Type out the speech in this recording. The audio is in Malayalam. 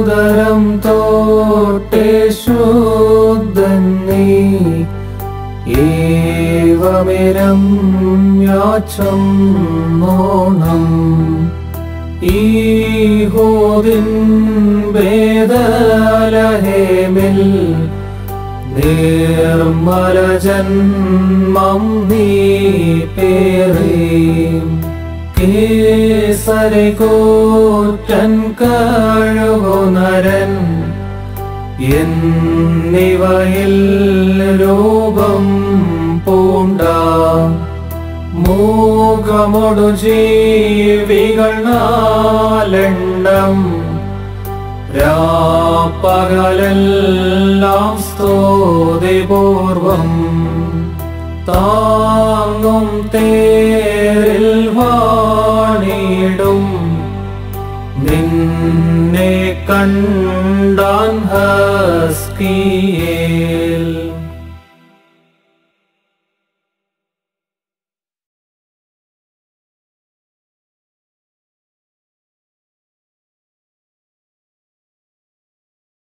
ഉദരം തോട്ടെ ശുദ്ധൻ നീ ഏവമിരം യാച്ചം മോണം ഈഹോദിൻ വേദലഹേമിൽ നിർമ്മല ജന്മം നീ പേറേം കേസരി കൂറ്റൻ കഴുകുനരൻ എന്നിവയിൽ രൂപം പൂണ്ട മൂകമൊടു ജീവികൾ നാലെണ്ണം രാപ്പകലെല്ലാം സ്തുതിപൂർവം താങ്ങും തേരിൽ വാണിടും നിന്നെ കണ്ടാൻ ഹസ്കിയേൽ